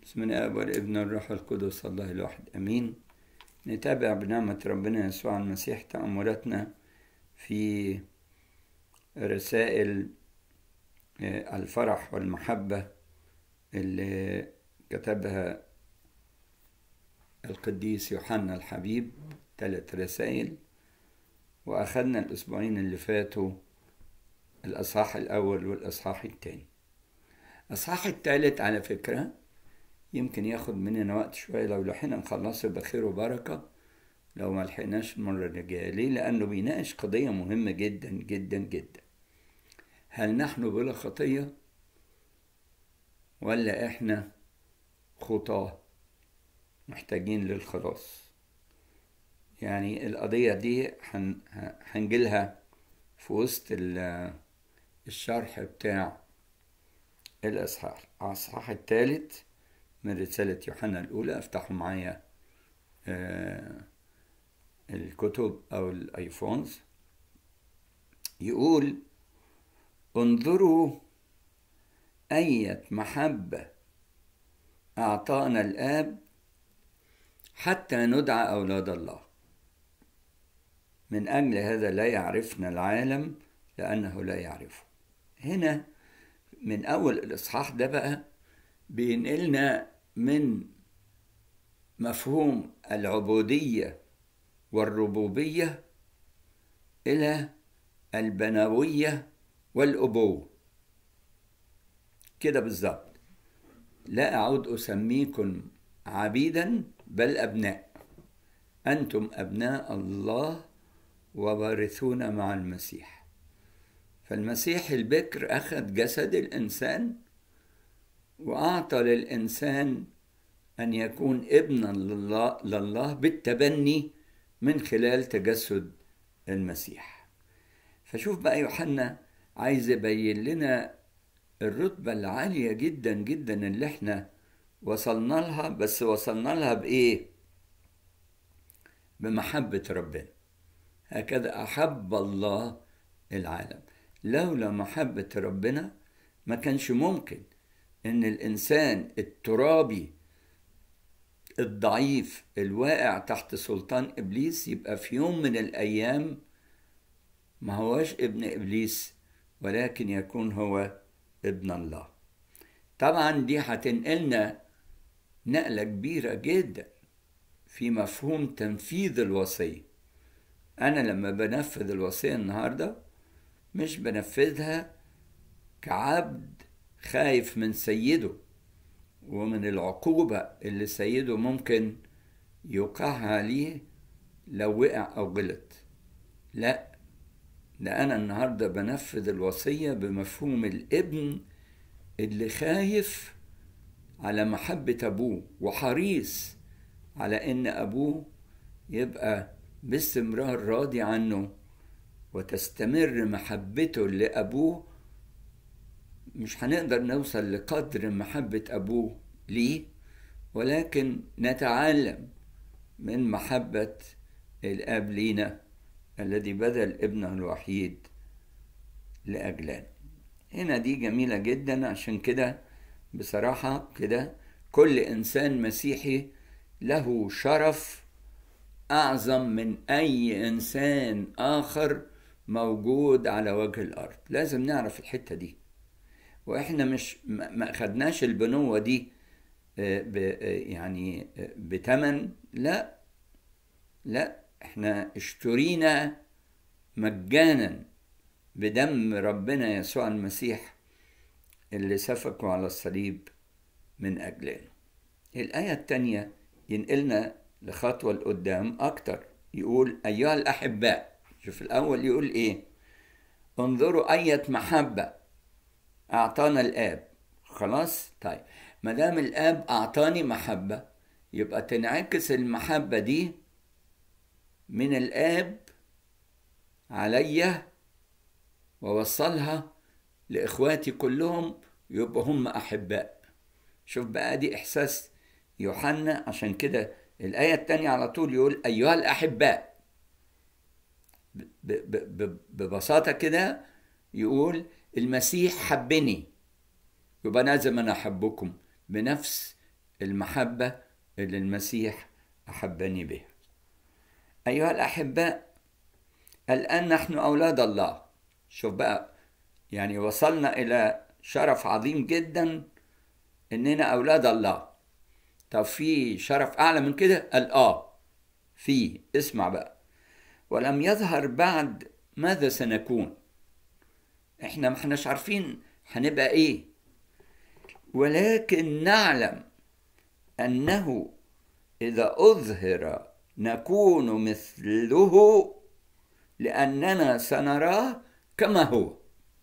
بسم الله والابن والروح القدس الله الواحد امين نتابع بنعمة ربنا يسوع المسيح تأملاتنا في رسائل الفرح والمحبة اللي كتبها القديس يوحنا الحبيب ثلاث رسائل وأخذنا الأسبوعين اللي فاتوا الأصحاح الأول والأصحاح الثاني الأصحاح الثالث على فكرة يمكن ياخد مننا وقت شوية لو لحقنا نخلصه بخير وبركة لو ما لحقناش المرة اللي جاية ليه؟ لأنه بيناقش قضية مهمة جدا جدا جدا هل نحن بلا خطية ولا إحنا خطاة محتاجين للخلاص يعني القضية دي هنجيلها في وسط الشرح بتاع الإصحاح الإصحاح الثالث من رسالة يوحنا الأولى افتحوا معايا آه الكتب أو الأيفونز يقول انظروا أية محبة أعطانا الآب حتى ندعى أولاد الله من أجل هذا لا يعرفنا العالم لأنه لا يعرفه هنا من أول الإصحاح ده بقى بينقلنا من مفهوم العبودية والربوبية إلى البنوية والأبوة كده بالظبط لا أعود أسميكم عبيدا بل أبناء أنتم أبناء الله ووارثون مع المسيح فالمسيح البكر أخذ جسد الإنسان وأعطى للإنسان أن يكون ابنا لله, لله بالتبني من خلال تجسد المسيح فشوف بقى يوحنا عايز يبين لنا الرتبة العالية جدا جدا اللي احنا وصلنا لها بس وصلنا لها بإيه؟ بمحبة ربنا هكذا أحب الله العالم لولا محبة ربنا ما كانش ممكن ان الانسان الترابي الضعيف الواقع تحت سلطان ابليس يبقى في يوم من الايام ما هوش ابن ابليس ولكن يكون هو ابن الله طبعا دي هتنقلنا نقلة كبيرة جدا في مفهوم تنفيذ الوصية أنا لما بنفذ الوصية النهاردة مش بنفذها كعبد خايف من سيده ومن العقوبة اللي سيده ممكن يوقعها عليه لو وقع أو غلط لا ده أنا النهاردة بنفذ الوصية بمفهوم الابن اللي خايف على محبة أبوه وحريص على إن أبوه يبقى باستمرار راضي عنه وتستمر محبته لأبوه مش هنقدر نوصل لقدر محبة أبوه ليه ولكن نتعلم من محبة الآب لينا الذي بذل ابنه الوحيد لأجلنا هنا دي جميلة جدا عشان كده بصراحة كده كل إنسان مسيحي له شرف أعظم من أي إنسان آخر موجود على وجه الأرض لازم نعرف الحتة دي واحنا مش ما خدناش البنوه دي يعني بتمن لا لا احنا اشترينا مجانا بدم ربنا يسوع المسيح اللي سفكوا على الصليب من اجلنا الايه التانية ينقلنا لخطوه لقدام اكتر يقول ايها الاحباء شوف الاول يقول ايه انظروا ايه محبه أعطانا الآب خلاص طيب ما دام الآب أعطاني محبة يبقى تنعكس المحبة دي من الآب عليا ووصلها لإخواتي كلهم يبقى هم أحباء شوف بقى دي إحساس يوحنا عشان كده الآية التانية على طول يقول أيها الأحباء ببساطة كده يقول المسيح حبني يبقى لازم انا احبكم بنفس المحبة اللي المسيح أحبني بها أيها الأحباء الآن نحن أولاد الله شوف بقى يعني وصلنا إلى شرف عظيم جدا إننا أولاد الله طب في شرف أعلى من كده؟ قال آه في اسمع بقى ولم يظهر بعد ماذا سنكون احنا ما احناش عارفين هنبقى ايه ولكن نعلم انه اذا اظهر نكون مثله لاننا سنراه كما هو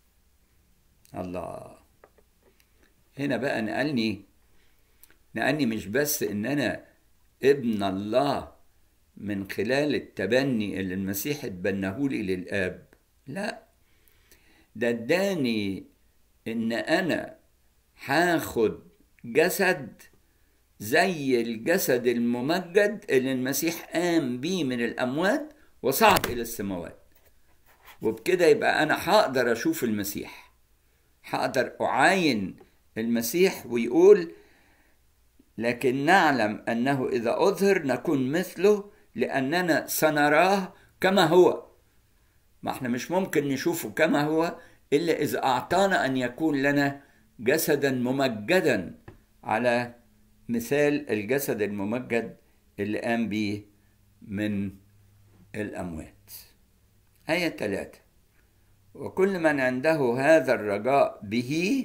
الله هنا بقى نقلني نقلني مش بس ان انا ابن الله من خلال التبني اللي المسيح اتبناهولي للاب لا ده اداني ان انا هاخد جسد زي الجسد الممجد اللي المسيح قام بيه من الاموات وصعد الى السماوات وبكده يبقى انا هقدر اشوف المسيح هقدر اعاين المسيح ويقول لكن نعلم انه اذا اظهر نكون مثله لاننا سنراه كما هو ما احنا مش ممكن نشوفه كما هو الا اذا اعطانا ان يكون لنا جسدا ممجدا على مثال الجسد الممجد اللي قام به من الاموات ايه ثلاثة وكل من عنده هذا الرجاء به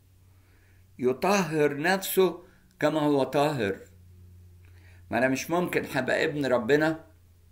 يطهر نفسه كما هو طاهر ما انا مش ممكن هبقى ابن ربنا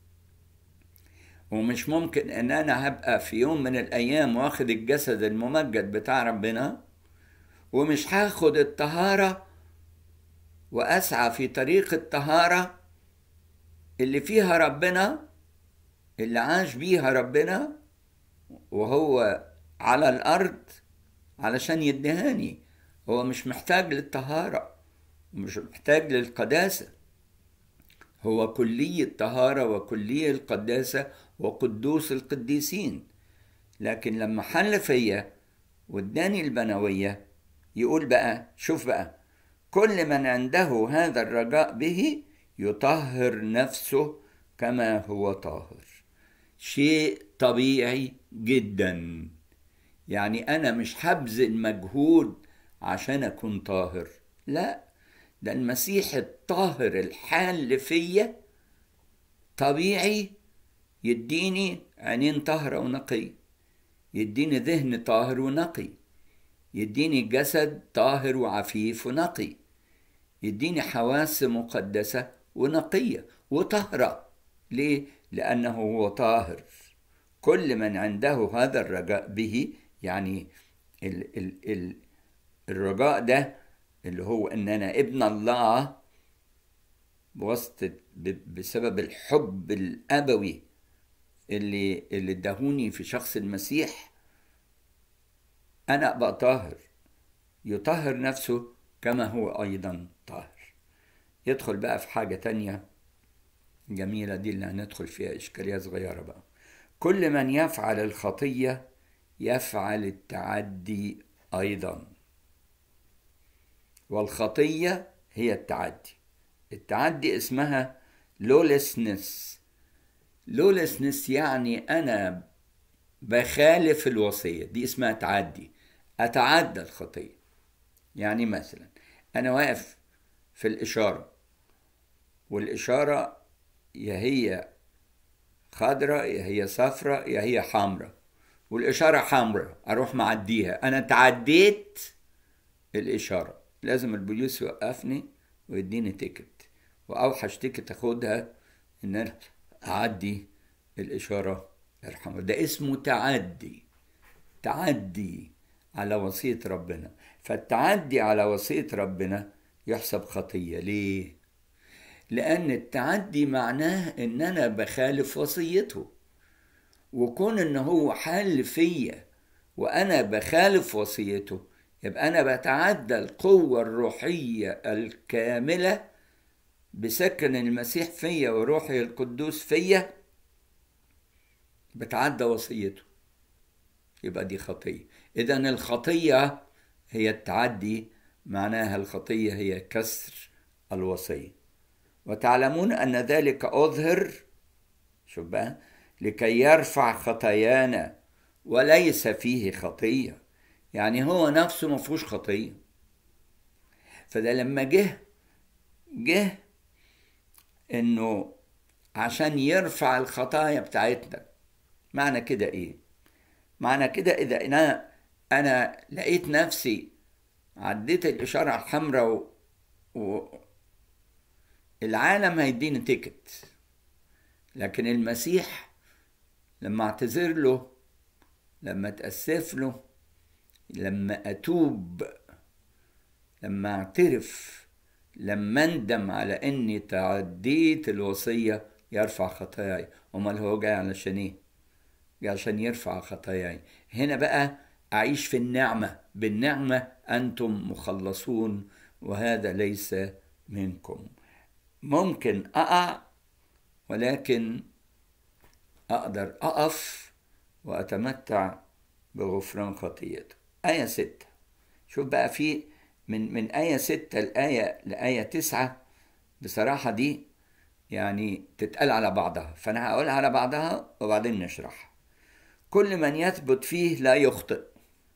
ومش ممكن ان انا هبقى في يوم من الايام واخد الجسد الممجد بتاع ربنا ومش هاخد الطهارة واسعى في طريق الطهارة اللي فيها ربنا اللي عاش بيها ربنا وهو على الارض علشان يدهاني هو مش محتاج للطهارة مش محتاج للقداسة هو كلي الطهارة وكلي القداسة وقدوس القديسين لكن لما حل فيا واداني البنوية يقول بقى شوف بقى كل من عنده هذا الرجاء به يطهر نفسه كما هو طاهر شيء طبيعي جدا يعني انا مش هبذل مجهود عشان اكون طاهر لا ده المسيح الطاهر الحال فيا طبيعي يديني عينين طاهرة ونقي يديني ذهن طاهر ونقي يديني جسد طاهر وعفيف ونقي يديني حواس مقدسة ونقية وطهرة ليه؟ لأنه هو طاهر كل من عنده هذا الرجاء به يعني ال ال ال الرجاء ده اللي هو ان انا ابن الله بواسطة بسبب الحب الابوي اللي اللي اداهوني في شخص المسيح انا ابقى طاهر يطهر نفسه كما هو ايضا طاهر يدخل بقى في حاجة تانية جميلة دي اللي هندخل فيها إشكالية صغيرة بقى كل من يفعل الخطية يفعل التعدي أيضا والخطية هي التعدي التعدي اسمها لولسنس لولسنس يعني أنا بخالف الوصية دي اسمها تعدي أتعدى الخطية يعني مثلا أنا واقف في الإشارة والإشارة يا هي خضراء يا هي صفراء يا هي حمراء والإشارة حمراء أروح معديها أنا تعديت الإشارة لازم البوليس يوقفني ويديني تيكت وأوحش تيكت أخدها إن أنا أعدي الإشارة الحمراء ده اسمه تعدي تعدي على وصية ربنا فالتعدي على وصية ربنا يحسب خطية ليه؟ لأن التعدي معناه إن أنا بخالف وصيته وكون إن هو حل فيا وأنا بخالف وصيته يبقى أنا بتعدى القوة الروحية الكاملة بسكن المسيح فيا وروحي القدوس فيا بتعدى وصيته يبقى دي خطية إذا الخطية هي التعدي معناها الخطية هي كسر الوصية وتعلمون أن ذلك أظهر شوف بقى لكي يرفع خطايانا وليس فيه خطية يعني هو نفسه ما فيهوش خطية فده لما جه جه انه عشان يرفع الخطايا بتاعتنا معنى كده ايه معنى كده اذا انا انا لقيت نفسي عديت الاشاره الحمراء و... و... العالم هيديني تيكت لكن المسيح لما اعتذر له لما اتاسف له لما اتوب لما اعترف لما اندم على اني تعديت الوصيه يرفع خطاياي امال هو جاي علشان ايه جاي عشان يرفع خطاياي هنا بقى اعيش في النعمه بالنعمه انتم مخلصون وهذا ليس منكم ممكن اقع ولكن اقدر اقف واتمتع بغفران خطيته آية ستة شوف بقى في من من آية ستة لآية لآية تسعة بصراحة دي يعني تتقال على بعضها فأنا هقولها على بعضها وبعدين نشرحها كل من يثبت فيه لا يخطئ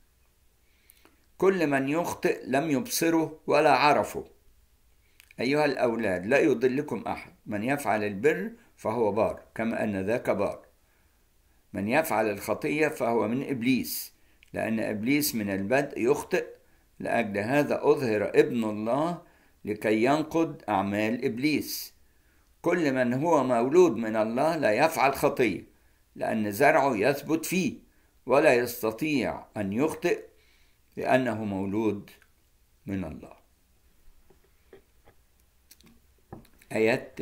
كل من يخطئ لم يبصره ولا عرفه أيها الأولاد لا يضلكم أحد من يفعل البر فهو بار كما أن ذاك بار من يفعل الخطية فهو من إبليس لأن إبليس من البدء يخطئ لأجل هذا أظهر ابن الله لكي ينقض أعمال إبليس كل من هو مولود من الله لا يفعل خطية لأن زرعه يثبت فيه ولا يستطيع أن يخطئ لأنه مولود من الله آيات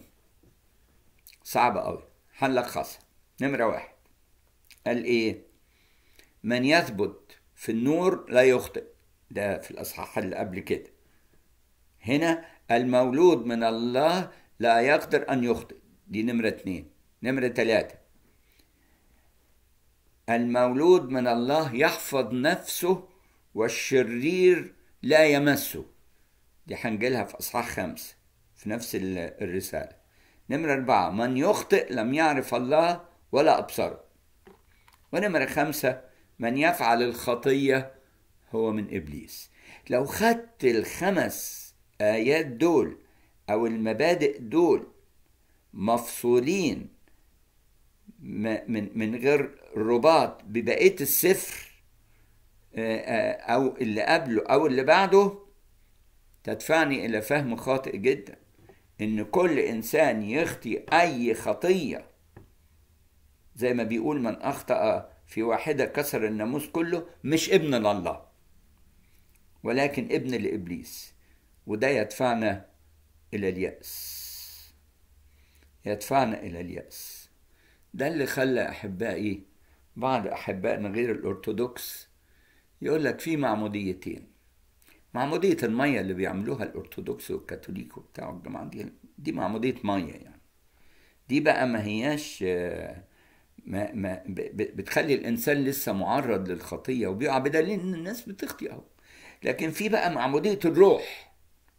صعبة أوي هنلخصها نمرة واحد قال إيه من يثبت في النور لا يخطئ ده في الأصحاح اللي قبل كده هنا المولود من الله لا يقدر أن يخطئ دي نمرة اتنين نمرة تلاتة المولود من الله يحفظ نفسه والشرير لا يمسه دي هنجيلها في أصحاح خمسة في نفس الرسالة نمرة أربعة من يخطئ لم يعرف الله ولا أبصره ونمرة خمسة من يفعل الخطية هو من إبليس لو خدت الخمس آيات دول أو المبادئ دول مفصولين من من غير رباط ببقية السفر أو اللي قبله أو اللي بعده تدفعني إلى فهم خاطئ جدا إن كل إنسان يخطي أي خطية زي ما بيقول من أخطأ في واحدة كسر الناموس كله مش ابن لله ولكن ابن لإبليس وده يدفعنا إلى اليأس يدفعنا إلى اليأس ده اللي خلى أحبائي بعض أحبائنا غير الأرثوذكس يقول لك في معموديتين معمودية المية اللي بيعملوها الأرثوذكس والكاثوليك وبتاع الجماعة دي دي معمودية مية يعني دي بقى ما هياش ما ما بتخلي الإنسان لسه معرض للخطية وبيقع بدليل إن الناس بتخطي أهو لكن في بقى معمودية الروح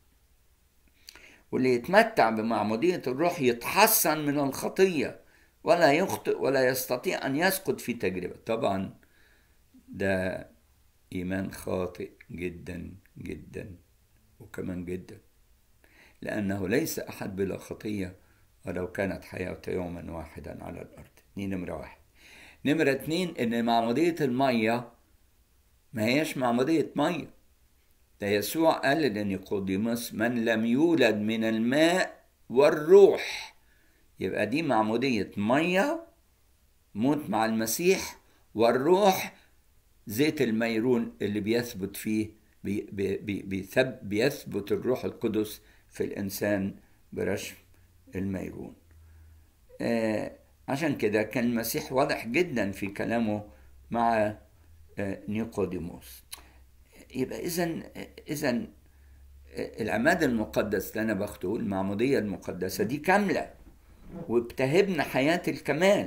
واللي يتمتع بمعمودية الروح يتحسن من الخطية ولا يخطئ ولا يستطيع أن يسقط في تجربة طبعا ده إيمان خاطئ جدا جدا وكمان جدا لأنه ليس أحد بلا خطية ولو كانت حياته يوما واحدا على الأرض دي نمرة واحد نمرة اتنين إن معمودية المية ما هيش معمودية مية ده يسوع قال لنيقوديموس من لم يولد من الماء والروح يبقى دي معمودية مية موت مع المسيح والروح زيت الميرون اللي بيثبت فيه بي بي بيثب بيثبت الروح القدس في الإنسان برشم الميرون آه عشان كده كان المسيح واضح جدا في كلامه مع آه نيقوديموس يبقى إذا إذا العماد المقدس اللي أنا باخده المعمودية المقدسة دي كاملة وبتهبنا حياة الكمال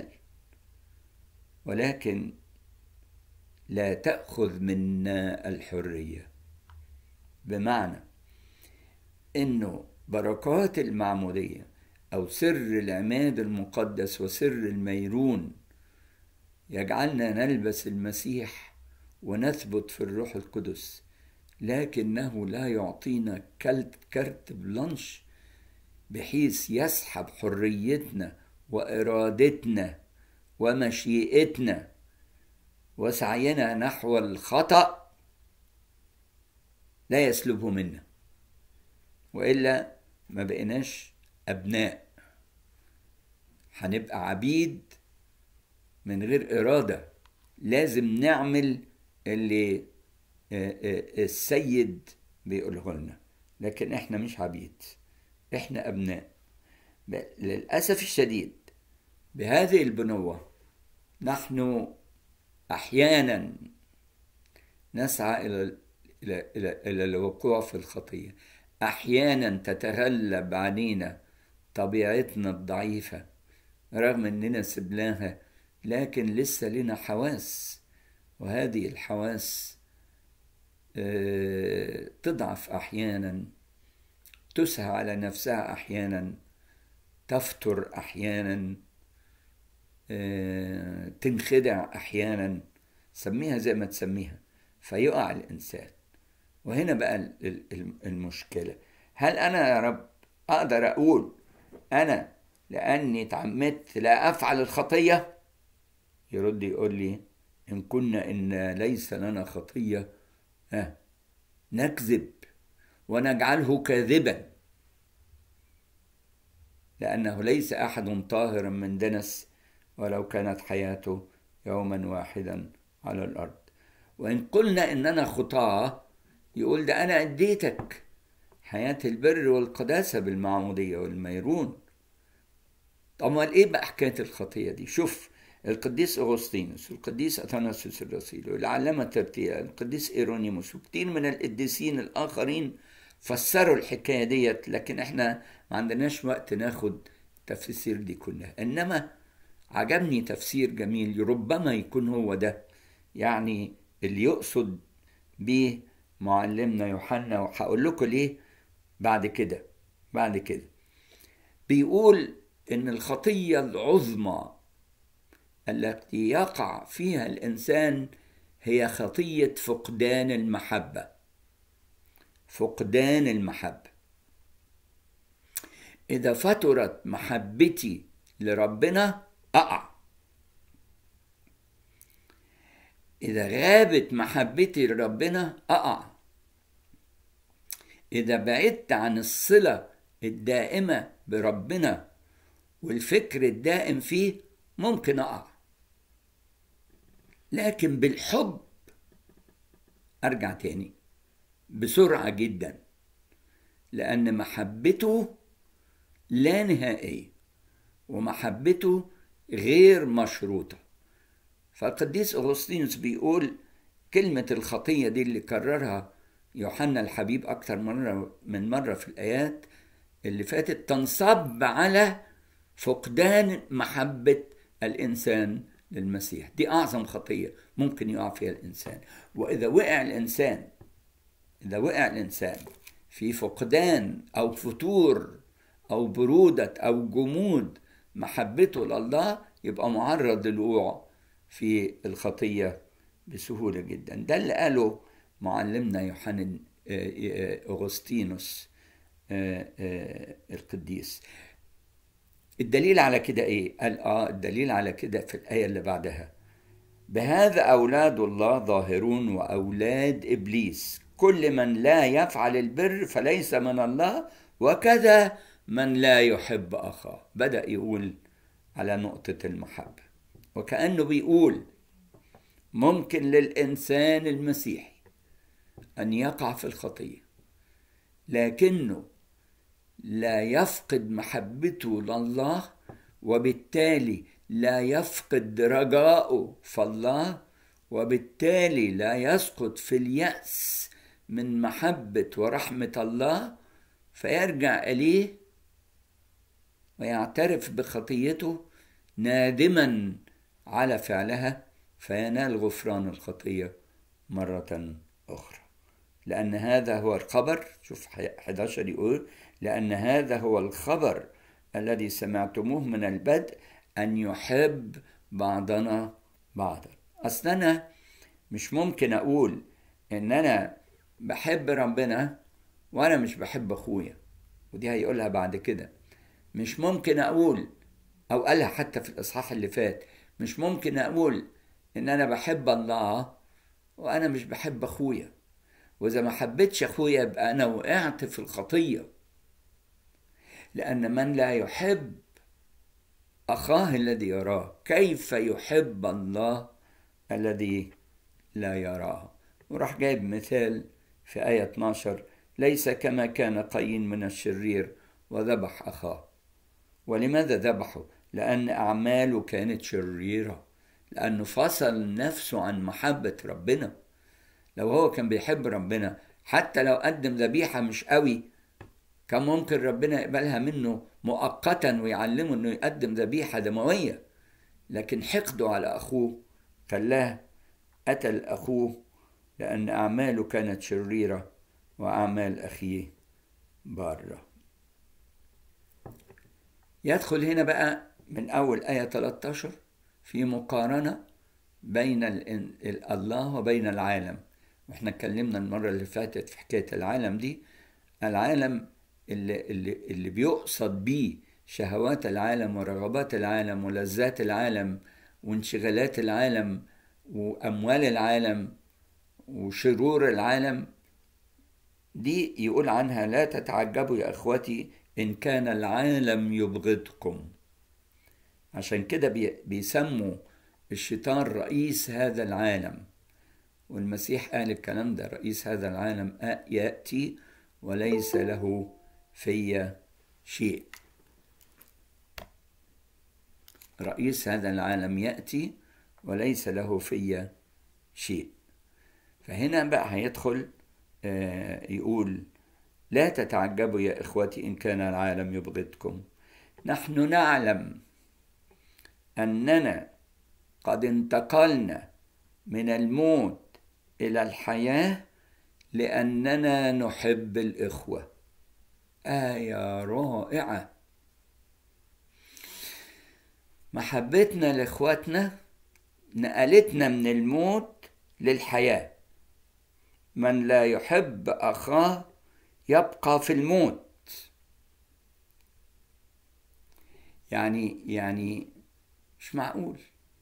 ولكن لا تأخذ منا الحرية بمعنى إنه بركات المعمودية أو سر العماد المقدس وسر الميرون يجعلنا نلبس المسيح ونثبت في الروح القدس لكنه لا يعطينا كرت بلانش بحيث يسحب حريتنا وإرادتنا ومشيئتنا وسعينا نحو الخطأ لا يسلبه منا وإلا ما بقيناش أبناء هنبقى عبيد من غير إرادة لازم نعمل اللي السيد بيقوله لنا لكن احنا مش عبيد احنا أبناء للأسف الشديد بهذه البنوة نحن أحيانا نسعى إلى إلى إلى إلى الوقوع في الخطية أحيانا تتغلب علينا طبيعتنا الضعيفة رغم إننا سبناها لكن لسه لنا حواس وهذه الحواس تضعف أحيانا تسهى على نفسها أحيانا تفتر أحيانا تنخدع أحيانا سميها زي ما تسميها فيقع الإنسان وهنا بقى المشكلة هل أنا يا رب أقدر أقول أنا لأني تعمدت لا أفعل الخطية يرد يقول لي إن كنا إن ليس لنا خطية ها نكذب ونجعله كاذبا لأنه ليس أحد طاهرا من دنس ولو كانت حياته يوما واحدا على الأرض وإن قلنا إننا خطاة يقول ده أنا أديتك حياة البر والقداسة بالمعمودية والميرون طب امال ايه بقى حكايه الخطيه دي شوف القديس اغسطينوس والقديس اثناسيوس الرسول والعلامه ترتيا القديس ايرونيموس وكتير من القديسين الاخرين فسروا الحكايه ديت لكن احنا ما عندناش وقت ناخد التفسير دي كلها انما عجبني تفسير جميل ربما يكون هو ده يعني اللي يقصد بيه معلمنا يوحنا وهقول لكم ليه بعد كده بعد كده بيقول ان الخطيه العظمى التي يقع فيها الانسان هي خطيه فقدان المحبه فقدان المحبه اذا فترت محبتي لربنا اقع اذا غابت محبتي لربنا اقع اذا بعدت عن الصله الدائمه بربنا والفكر الدائم فيه ممكن اقع لكن بالحب ارجع تاني بسرعه جدا لان محبته لا نهائيه ومحبته غير مشروطه فالقديس اغسطينوس بيقول كلمه الخطيه دي اللي كررها يوحنا الحبيب اكثر مره من مره في الايات اللي فاتت تنصب على فقدان محبة الإنسان للمسيح دي أعظم خطية ممكن يقع فيها الإنسان وإذا وقع الإنسان إذا وقع الإنسان في فقدان أو فتور أو برودة أو جمود محبته لله يبقى معرض للوقوع في الخطية بسهولة جدا ده اللي قاله معلمنا يوحنا أغسطينوس القديس الدليل على كده ايه قال اه الدليل على كده في الايه اللي بعدها بهذا اولاد الله ظاهرون واولاد ابليس كل من لا يفعل البر فليس من الله وكذا من لا يحب اخاه بدا يقول على نقطه المحبه وكانه بيقول ممكن للانسان المسيحي ان يقع في الخطيه لكنه لا يفقد محبته لله وبالتالي لا يفقد رجاءه في الله وبالتالي لا يسقط في اليأس من محبة ورحمة الله فيرجع إليه ويعترف بخطيته نادما على فعلها فينال غفران الخطية مرة أخرى لأن هذا هو الخبر شوف 11 يقول لأن هذا هو الخبر الذي سمعتموه من البدء أن يحب بعضنا بعضا أصل أنا مش ممكن أقول إن أنا بحب ربنا وأنا مش بحب أخويا ودي هيقولها بعد كده مش ممكن أقول أو قالها حتى في الإصحاح اللي فات مش ممكن أقول إن أنا بحب الله وأنا مش بحب أخويا وإذا ما حبيتش أخويا يبقى أنا وقعت في الخطية لأن من لا يحب أخاه الذي يراه كيف يحب الله الذي لا يراه وراح جايب مثال في آية 12 ليس كما كان قايين من الشرير وذبح أخاه ولماذا ذبحه؟ لأن أعماله كانت شريرة لأنه فصل نفسه عن محبة ربنا لو هو كان بيحب ربنا حتى لو قدم ذبيحة مش قوي كان ممكن ربنا يقبلها منه مؤقتا ويعلمه انه يقدم ذبيحة دموية لكن حقده على أخوه خلاه قتل أخوه لأن أعماله كانت شريرة وأعمال أخيه بارة يدخل هنا بقى من أول آية 13 في مقارنة بين الله وبين العالم واحنا اتكلمنا المرة اللي فاتت في حكاية العالم دي العالم اللي, اللي, اللي بيقصد بيه شهوات العالم ورغبات العالم ولذات العالم وانشغالات العالم وأموال العالم وشرور العالم دي يقول عنها لا تتعجبوا يا اخوتي ان كان العالم يبغضكم عشان كده بيسموا الشيطان رئيس هذا العالم والمسيح قال الكلام ده رئيس هذا العالم ياتي وليس له في شيء رئيس هذا العالم ياتي وليس له في شيء فهنا بقى هيدخل يقول لا تتعجبوا يا اخوتي ان كان العالم يبغضكم نحن نعلم اننا قد انتقلنا من الموت الى الحياه لاننا نحب الاخوه ايه رائعه محبتنا لاخواتنا نقلتنا من الموت للحياه من لا يحب اخاه يبقى في الموت يعني يعني مش معقول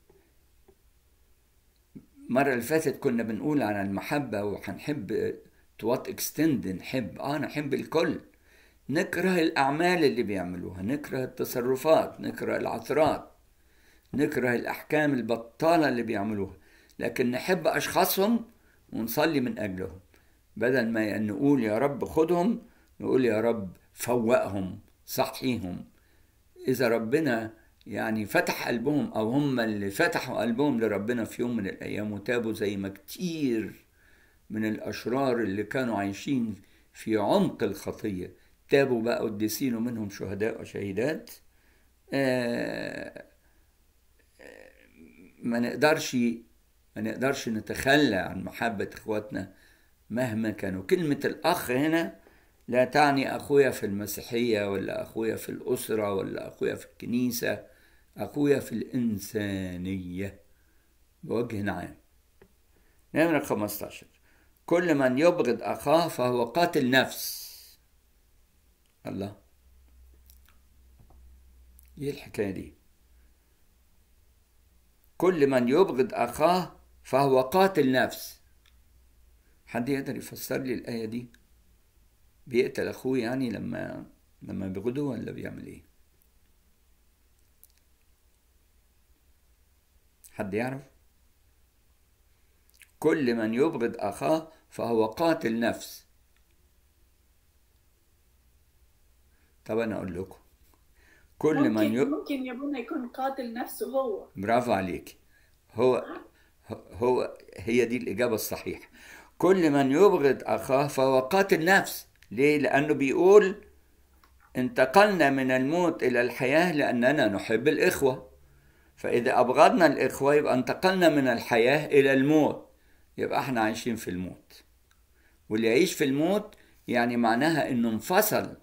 المرة اللي فاتت كنا بنقول عن المحبة وهنحب تو وات اكستند نحب اه نحب الكل نكره الأعمال اللي بيعملوها نكره التصرفات نكره العثرات نكره الأحكام البطالة اللي بيعملوها لكن نحب أشخاصهم ونصلي من أجلهم بدل ما نقول يا رب خدهم نقول يا رب فوقهم صحيهم إذا ربنا يعني فتح قلبهم أو هم اللي فتحوا قلبهم لربنا في يوم من الأيام وتابوا زي ما كتير من الأشرار اللي كانوا عايشين في عمق الخطية تابوا بقى قديسين ومنهم شهداء وشهيدات آه ما نقدرش ما نقدرش نتخلى عن محبة إخواتنا مهما كانوا كلمة الأخ هنا لا تعني أخويا في المسيحية ولا أخويا في الأسرة ولا أخويا في الكنيسة أخويا في الإنسانية بوجه عام نمرة 15 كل من يبغض أخاه فهو قاتل نفس الله ايه الحكاية دي كل من يبغض أخاه فهو قاتل نفس حد يقدر يفسر لي الآية دي بيقتل أخوه يعني لما لما بيغده ولا بيعمل إيه حد يعرف كل من يبغض أخاه فهو قاتل نفس طب أنا أقول لكم كل ممكن من يب... ممكن يا ابونا يكون قاتل نفسه هو برافو عليك هو هو هي دي الإجابة الصحيحة كل من يبغض أخاه فهو قاتل نفس ليه؟ لأنه بيقول انتقلنا من الموت إلى الحياة لأننا نحب الإخوة فإذا أبغضنا الإخوة يبقى انتقلنا من الحياة إلى الموت يبقى احنا عايشين في الموت واللي يعيش في الموت يعني معناها انه انفصل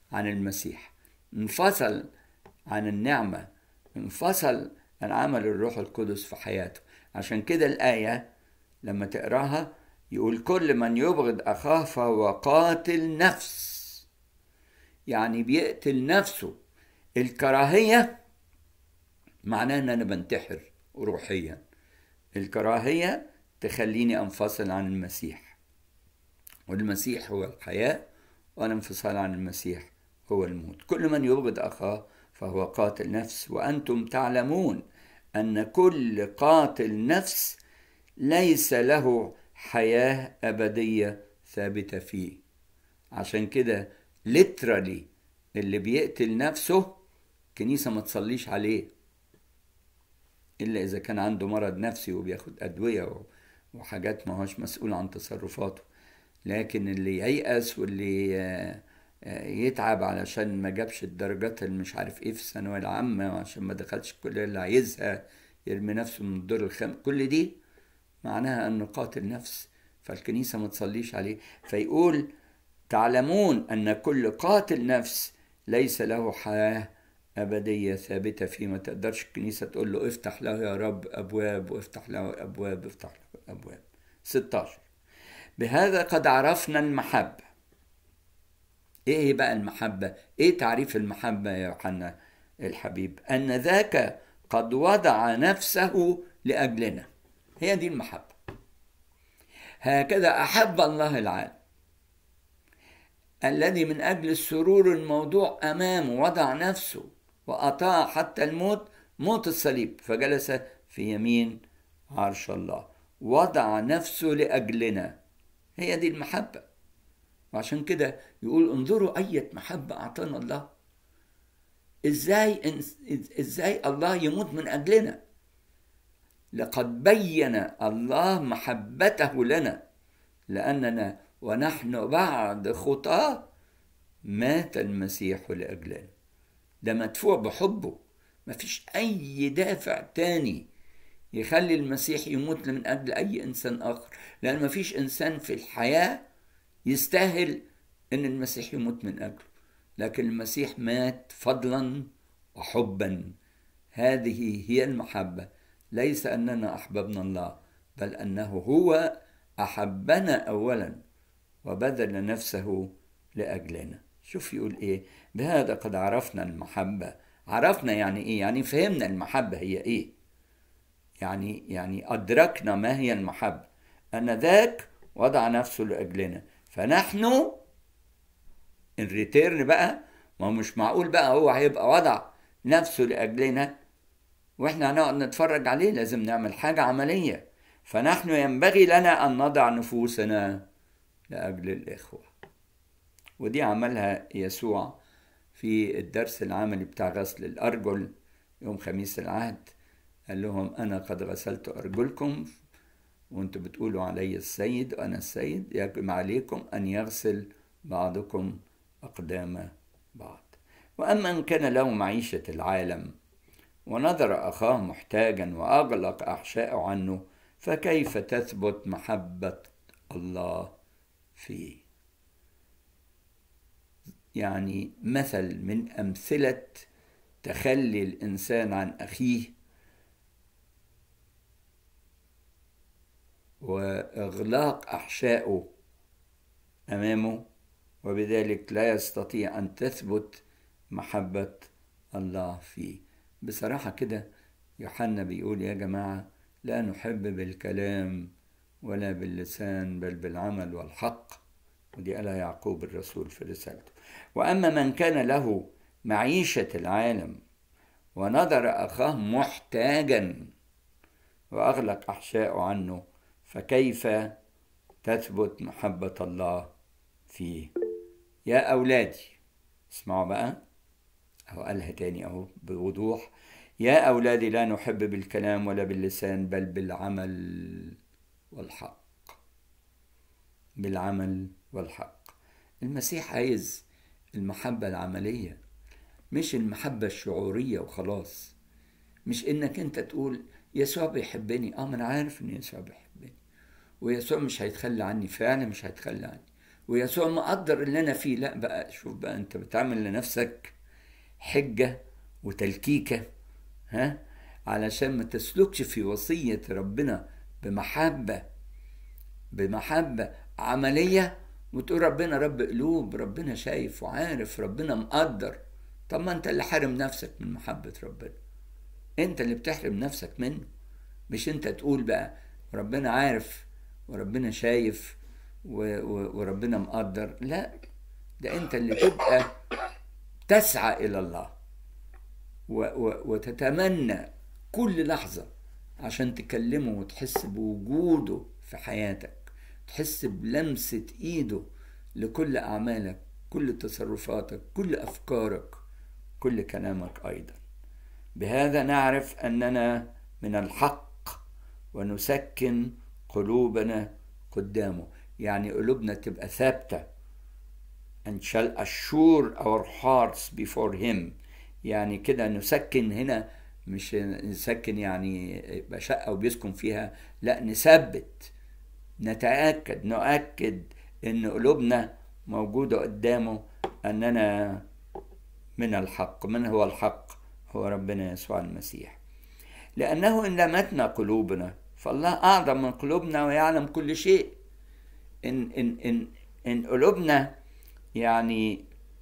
عن المسيح انفصل عن النعمة انفصل عن عمل الروح القدس في حياته عشان كده الآية لما تقراها يقول كل من يبغض أخاه فهو قاتل نفس يعني بيقتل نفسه الكراهية معناها ان انا بنتحر روحيا الكراهية تخليني انفصل عن المسيح والمسيح هو الحياة والانفصال عن المسيح هو الموت كل من يبغض أخاه فهو قاتل نفس وأنتم تعلمون أن كل قاتل نفس ليس له حياة أبدية ثابتة فيه عشان كده literally اللي بيقتل نفسه كنيسة ما تصليش عليه إلا إذا كان عنده مرض نفسي وبياخد أدوية وحاجات ما هوش مسؤول عن تصرفاته لكن اللي ييأس واللي يتعب علشان ما جابش الدرجات اللي مش عارف ايه في الثانوية العامة وعشان ما دخلش الكلية اللي عايزها يرمي نفسه من الدور الخامس كل دي معناها انه قاتل نفس فالكنيسة ما تصليش عليه فيقول تعلمون ان كل قاتل نفس ليس له حياة أبدية ثابتة فيه ما تقدرش الكنيسة تقول له افتح له يا رب أبواب وافتح له أبواب افتح له أبواب 16 بهذا قد عرفنا المحبة ايه بقى المحبة ايه تعريف المحبة يا يوحنا الحبيب ان ذاك قد وضع نفسه لأجلنا هي دي المحبة هكذا أحب الله العالم الذي من أجل السرور الموضوع أمامه وضع نفسه وأطاع حتى الموت موت الصليب فجلس في يمين عرش الله وضع نفسه لأجلنا هي دي المحبة وعشان كده يقول انظروا أية محبة أعطانا الله إزاي إزاي الله يموت من أجلنا لقد بين الله محبته لنا لأننا ونحن بعد خطاه مات المسيح لأجلنا ده مدفوع بحبه مفيش أي دافع تاني يخلي المسيح يموت من أجل أي إنسان آخر لأن مفيش إنسان في الحياة يستاهل إن المسيح يموت من أجله لكن المسيح مات فضلا وحبا هذه هي المحبة ليس أننا أحببنا الله بل أنه هو أحبنا أولا وبذل نفسه لأجلنا شوف يقول إيه بهذا قد عرفنا المحبة عرفنا يعني إيه يعني فهمنا المحبة هي إيه يعني يعني أدركنا ما هي المحبة أن ذاك وضع نفسه لأجلنا فنحن الريتيرن بقى ما مش معقول بقى هو هيبقى وضع نفسه لأجلنا واحنا هنقعد نتفرج عليه لازم نعمل حاجة عملية فنحن ينبغي لنا أن نضع نفوسنا لأجل الإخوة ودي عملها يسوع في الدرس العملي بتاع غسل الأرجل يوم خميس العهد قال لهم أنا قد غسلت أرجلكم وانتوا بتقولوا علي السيد وأنا السيد يجب عليكم أن يغسل بعضكم أقدام بعض وأما إن كان له معيشة العالم ونظر أخاه محتاجا وأغلق أحشاءه عنه فكيف تثبت محبة الله فيه يعني مثل من أمثلة تخلي الإنسان عن أخيه وإغلاق أحشائه أمامه وبذلك لا يستطيع أن تثبت محبة الله فيه بصراحة كده يوحنا بيقول يا جماعة لا نحب بالكلام ولا باللسان بل بالعمل والحق ودي قالها يعقوب الرسول في رسالته وأما من كان له معيشة العالم ونظر أخاه محتاجا وأغلق أحشاءه عنه فكيف تثبت محبة الله فيه يا أولادي اسمعوا بقى أهو قالها تاني أهو بوضوح يا أولادي لا نحب بالكلام ولا باللسان بل بالعمل والحق بالعمل والحق المسيح عايز المحبة العملية مش المحبة الشعورية وخلاص مش انك انت تقول يسوع بيحبني اه ما انا عارف ان يسوع بيحبني ويسوع مش هيتخلى عني فعلا مش هيتخلى عني ويسوع مقدر اللي انا فيه لا بقى شوف بقى انت بتعمل لنفسك حجة وتلكيكة ها علشان ما تسلكش في وصية ربنا بمحبة بمحبة عملية وتقول ربنا رب قلوب ربنا شايف وعارف ربنا مقدر طب ما انت اللي حارم نفسك من محبة ربنا انت اللي بتحرم نفسك منه مش انت تقول بقى ربنا عارف وربنا شايف و و وربنا مقدر لا ده انت اللي تبقى تسعى الى الله و و وتتمنى كل لحظة عشان تكلمه وتحس بوجوده في حياتك تحس بلمسة ايده لكل اعمالك كل تصرفاتك كل افكارك كل كلامك ايضا بهذا نعرف اننا من الحق ونسكن قلوبنا قدامه يعني قلوبنا تبقى ثابتة and shall assure our hearts before him يعني كده نسكن هنا مش نسكن يعني يبقى شقة وبيسكن فيها لا نثبت نتأكد نؤكد إن قلوبنا موجودة قدامه أننا من الحق من هو الحق هو ربنا يسوع المسيح لأنه إن لمتنا قلوبنا فالله أعظم من قلوبنا ويعلم كل شيء إن إن إن إن قلوبنا يعني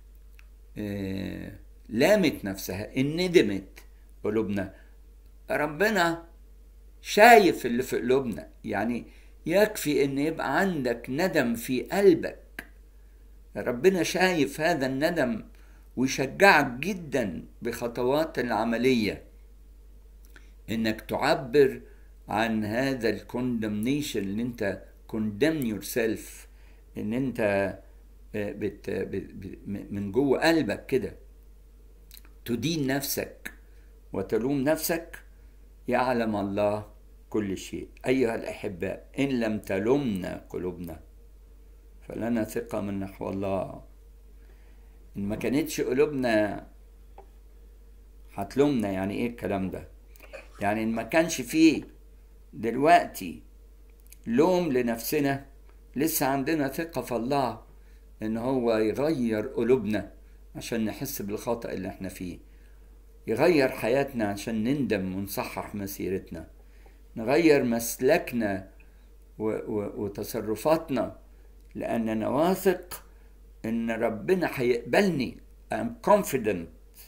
آه لامت نفسها إن ندمت قلوبنا ربنا شايف اللي في قلوبنا يعني يكفي ان يبقى عندك ندم في قلبك ربنا شايف هذا الندم ويشجعك جدا بخطوات العملية انك تعبر عن هذا الكوندمنيشن اللي انت كوندمن يور سيلف ان انت بت بت من جوه قلبك كده تدين نفسك وتلوم نفسك يعلم الله كل شيء أيها الأحباء إن لم تلمنا قلوبنا فلنا ثقة من نحو الله إن ما كانتش قلوبنا هتلومنا يعني إيه الكلام ده يعني إن ما كانش فيه دلوقتي لوم لنفسنا لسه عندنا ثقة في الله إن هو يغير قلوبنا عشان نحس بالخطأ اللي احنا فيه يغير حياتنا عشان نندم ونصحح مسيرتنا نغير مسلكنا و و وتصرفاتنا لأننا واثق إن ربنا هيقبلني I'm confident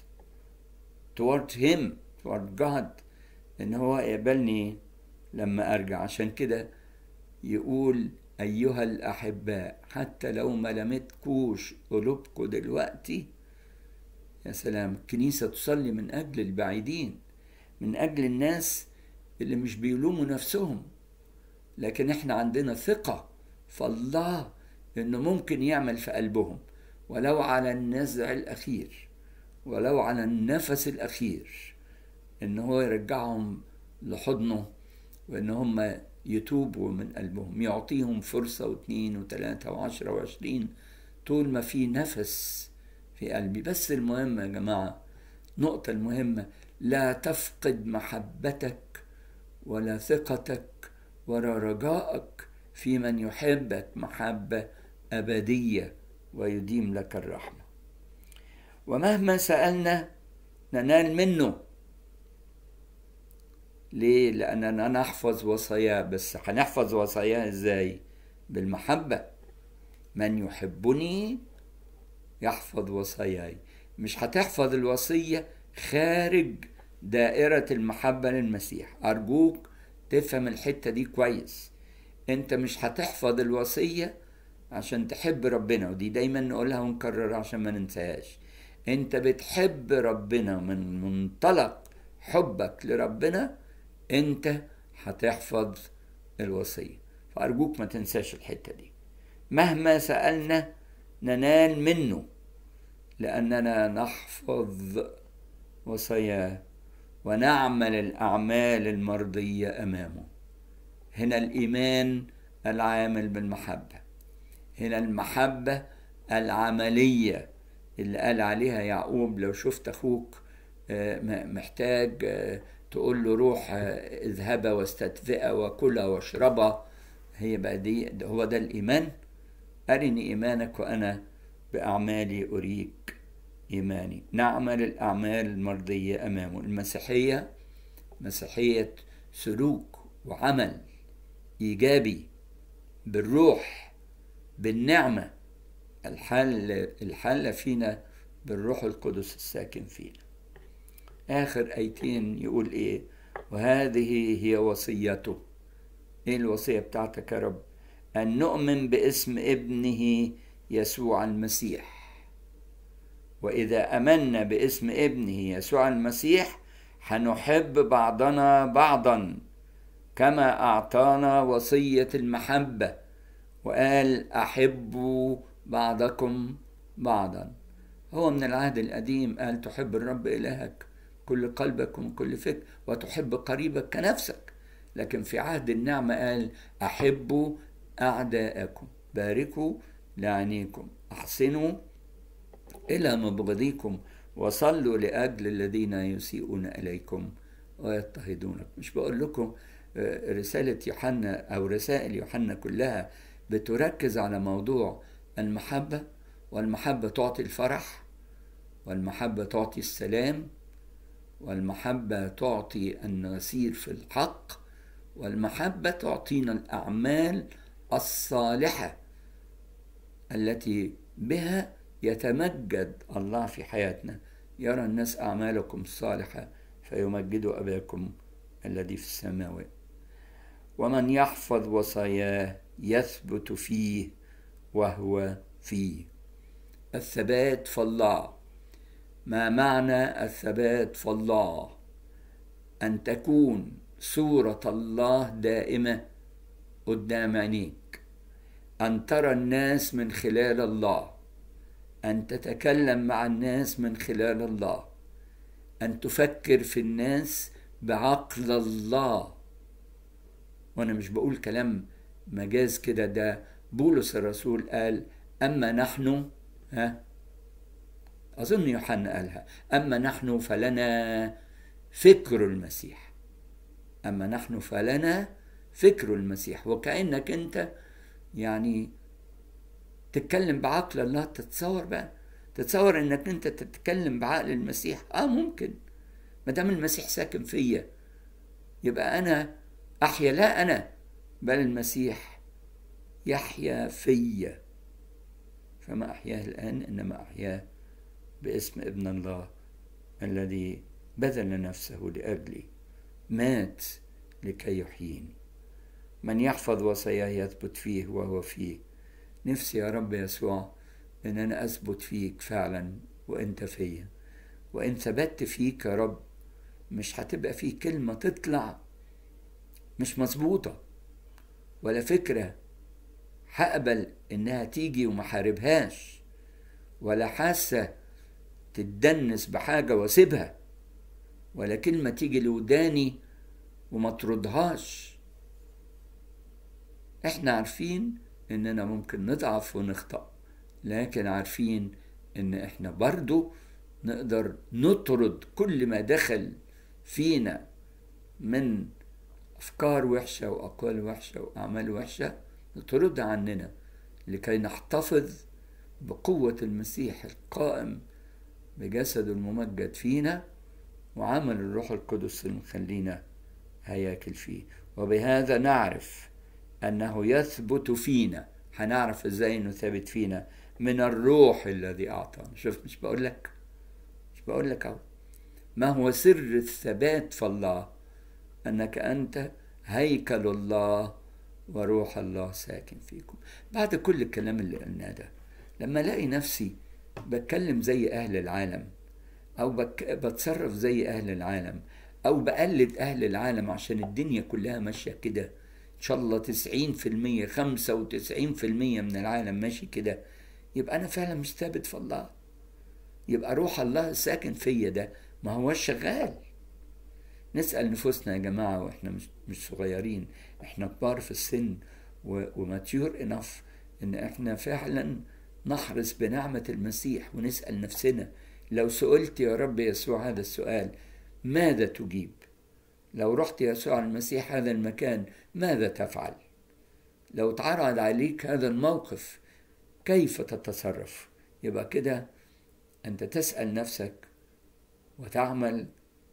toward him toward God إن هو يقبلني لما أرجع عشان كده يقول أيها الأحباء حتى لو ما لمتكوش قلوبكم دلوقتي يا سلام الكنيسة تصلي من أجل البعيدين من أجل الناس اللي مش بيلوموا نفسهم لكن احنا عندنا ثقة في الله انه ممكن يعمل في قلبهم ولو على النزع الاخير ولو على النفس الاخير ان هو يرجعهم لحضنه وان هم يتوبوا من قلبهم يعطيهم فرصة واثنين وثلاثة وعشرة وعشرين طول ما في نفس في قلبي بس المهم يا جماعة نقطة المهمة لا تفقد محبتك ولا ثقتك ولا رجائك في من يحبك محبة أبدية ويديم لك الرحمة ومهما سألنا ننال منه ليه؟ لأننا نحفظ وصاياه بس هنحفظ وصاياه ازاي؟ بالمحبة من يحبني يحفظ وصاياي مش هتحفظ الوصية خارج دائرة المحبة للمسيح أرجوك تفهم الحتة دي كويس أنت مش هتحفظ الوصية عشان تحب ربنا ودي دايما نقولها ونكررها عشان ما ننساهاش أنت بتحب ربنا من منطلق حبك لربنا أنت هتحفظ الوصية فأرجوك ما تنساش الحتة دي مهما سألنا ننال منه لأننا نحفظ وصاياه ونعمل الأعمال المرضية أمامه هنا الإيمان العامل بالمحبة هنا المحبة العملية اللي قال عليها يعقوب لو شفت أخوك محتاج تقول له روح اذهب واستدفئ وكلا واشربا هي بقى دي هو ده الإيمان أرني إيمانك وأنا بأعمالي أريك إيماني نعمل الأعمال المرضية أمامه المسيحية مسيحية سلوك وعمل إيجابي بالروح بالنعمة الحل الحل فينا بالروح القدس الساكن فينا آخر أيتين يقول إيه وهذه هي وصيته إيه الوصية بتاعتك يا رب أن نؤمن باسم ابنه يسوع المسيح وإذا أمنا باسم ابنه يسوع المسيح هنحب بعضنا بعضا كما أعطانا وصية المحبة وقال أحبوا بعضكم بعضا هو من العهد القديم قال تحب الرب إلهك كل قلبك ومن كل فكر وتحب قريبك كنفسك لكن في عهد النعمة قال أحبوا أعداءكم باركوا لعنيكم أحسنوا إلى مبغضيكم وصلوا لأجل الذين يسيئون إليكم ويضطهدونك مش بقول لكم رسالة يوحنا أو رسائل يوحنا كلها بتركز على موضوع المحبة والمحبة تعطي الفرح والمحبة تعطي السلام والمحبة تعطي أن نسير في الحق والمحبة تعطينا الأعمال الصالحة التي بها يتمجد الله في حياتنا يرى الناس أعمالكم الصالحة فيمجدوا أباكم الذي في السماوات ومن يحفظ وصاياه يثبت فيه وهو فيه الثبات فالله ما معنى الثبات فالله أن تكون صورة الله دائمة قدام عينيك أن ترى الناس من خلال الله أن تتكلم مع الناس من خلال الله أن تفكر في الناس بعقل الله وأنا مش بقول كلام مجاز كده ده بولس الرسول قال أما نحن ها أظن يوحنا قالها أما نحن فلنا فكر المسيح أما نحن فلنا فكر المسيح وكأنك أنت يعني تتكلم بعقل الله تتصور بقى تتصور انك انت تتكلم بعقل المسيح اه ممكن ما دام المسيح ساكن فيا يبقى انا احيا لا انا بل المسيح يحيا فيا فما احياه الان انما احياه باسم ابن الله الذي بذل نفسه لاجلي مات لكي يحييني من يحفظ وصاياه يثبت فيه وهو فيه نفسي يا رب يسوع ان انا اثبت فيك فعلا وانت فيا وان ثبت فيك يا رب مش هتبقى فيه كلمه تطلع مش مظبوطه ولا فكره هقبل انها تيجي وما حاربهاش ولا حاسه تتدنس بحاجه واسيبها ولا كلمه تيجي لوداني وما تردهاش احنا عارفين اننا ممكن نضعف ونخطأ لكن عارفين ان احنا برضو نقدر نطرد كل ما دخل فينا من افكار وحشة واقوال وحشة واعمال وحشة نطردها عننا لكي نحتفظ بقوة المسيح القائم بجسده الممجد فينا وعمل الروح القدس اللي مخلينا هياكل فيه وبهذا نعرف أنه يثبت فينا هنعرف إزاي إنه ثابت فينا من الروح الذي أعطانا شوف مش بقول لك مش بقول لك أهو ما هو سر الثبات في الله أنك أنت هيكل الله وروح الله ساكن فيكم بعد كل الكلام اللي قلناه ده لما الاقي نفسي بتكلم زي اهل العالم او بك بتصرف زي اهل العالم او بقلد اهل العالم عشان الدنيا كلها ماشيه كده ان شاء الله تسعين في المية خمسة وتسعين في المية من العالم ماشي كده يبقى انا فعلا مش ثابت في الله يبقى روح الله ساكن فيا ده ما هوش شغال نسأل نفوسنا يا جماعة واحنا مش مش صغيرين احنا كبار في السن وماتيور انف ان احنا فعلا نحرص بنعمة المسيح ونسأل نفسنا لو سئلت يا رب يسوع هذا السؤال ماذا تجيب لو رحت يسوع المسيح هذا المكان ماذا تفعل لو اتعرض عليك هذا الموقف كيف تتصرف يبقى كده أنت تسأل نفسك وتعمل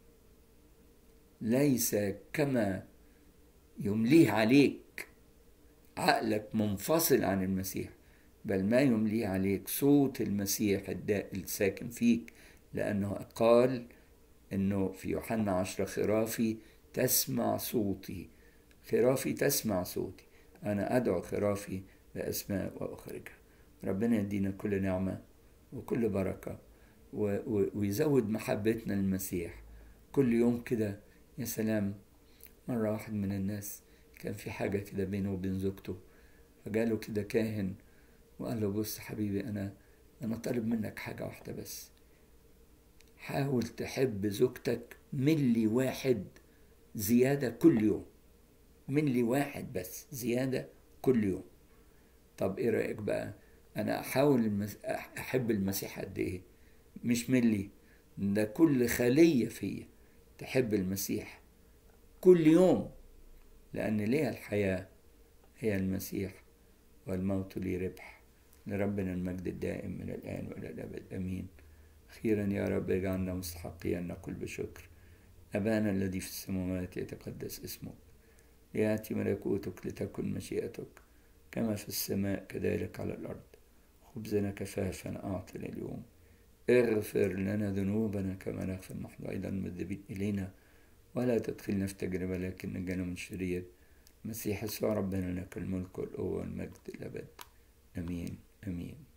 ليس كما يمليه عليك عقلك منفصل عن المسيح بل ما يمليه عليك صوت المسيح الساكن فيك لأنه قال أنه في يوحنا عشرة خرافي تسمع صوتي خرافي تسمع صوتي أنا أدعو خرافي بأسماء وأخرجها ربنا يدينا كل نعمة وكل بركة ويزود محبتنا للمسيح كل يوم كده يا سلام مرة واحد من الناس كان في حاجة كده بينه وبين زوجته فجاله كده كاهن وقال له بص حبيبي أنا أنا طالب منك حاجة واحدة بس حاول تحب زوجتك ملي واحد زيادة كل يوم ملي واحد بس زيادة كل يوم طب ايه رأيك بقى انا احاول المس... احب المسيح قد ايه مش ملي ده كل خلية فيا تحب المسيح كل يوم لأن ليها الحياة هي المسيح والموت لي ربح لربنا المجد الدائم من الآن وإلى الأبد أمين أخيرا يا رب اجعلنا مستحقين نقول بشكر أبانا الذي في السماوات يتقدس اسمك ليأتي ملكوتك لتكن مشيئتك كما في السماء كذلك على الأرض خبزنا كفافا أعطنا اليوم اغفر لنا ذنوبنا كما نغفر نحن أيضا المذنبين إلينا ولا تدخلنا في تجربة لكن نجانا من شرير مسيح يسوع ربنا لك الملك والقوة والمجد الأبد آمين آمين